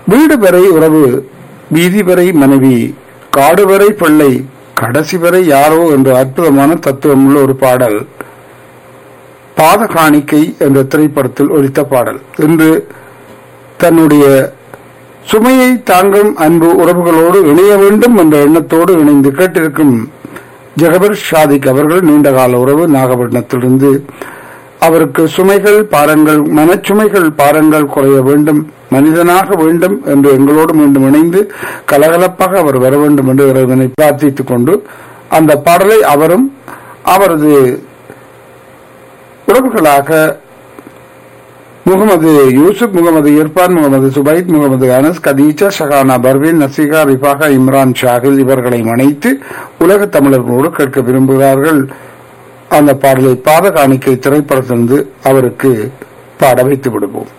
வீடு வரை உறவு வீதி வரை மனைவி காடு வரை பிள்ளை கடைசி வரை யாரோ என்ற அற்புதமான தத்துவமுள்ள ஒரு பாடல் பாத காணிக்கை என்ற திரைப்படத்தில் ஒலித்த பாடல் இன்று தன்னுடைய சுமையை தாங்கும் அன்பு உறவுகளோடு இணைய வேண்டும் என்ற எண்ணத்தோடு இணைந்து கேட்டிருக்கும் ஜெகபர் ஷாதிக் அவர்கள் நீண்டகால உறவு நாகப்பட்டினத்திலிருந்து அவருக்கு சுமைகள் பாரங்கள் மனச்சுமைகள் பாரங்கள் குறைய வேண்டும் மனிதனாக வேண்டும் என்று எங்களோடு மீண்டும் இணைந்து கலகலப்பாக அவர் வர வேண்டும் என்று இறைவனை பிரார்த்தித்துக் கொண்டு அந்த பாடலை அவரும் அவரது உறவுகளாக முகமது யூசுப் முகமது இர்பான் முகமது சுபைத் முகமது அனஸ் கதீஜா ஷஹானா பர்வீன் நசீகா ரிஃபாகா இம்ரான் ஷாகில் இவர்களை இணைத்து உலக தமிழர்களோடு கேட்க விரும்புகிறார்கள் அந்த பாடலை பாத காணிக்கை திரைப்படத்திலிருந்து அவருக்கு பாட வைத்து விடுவோம்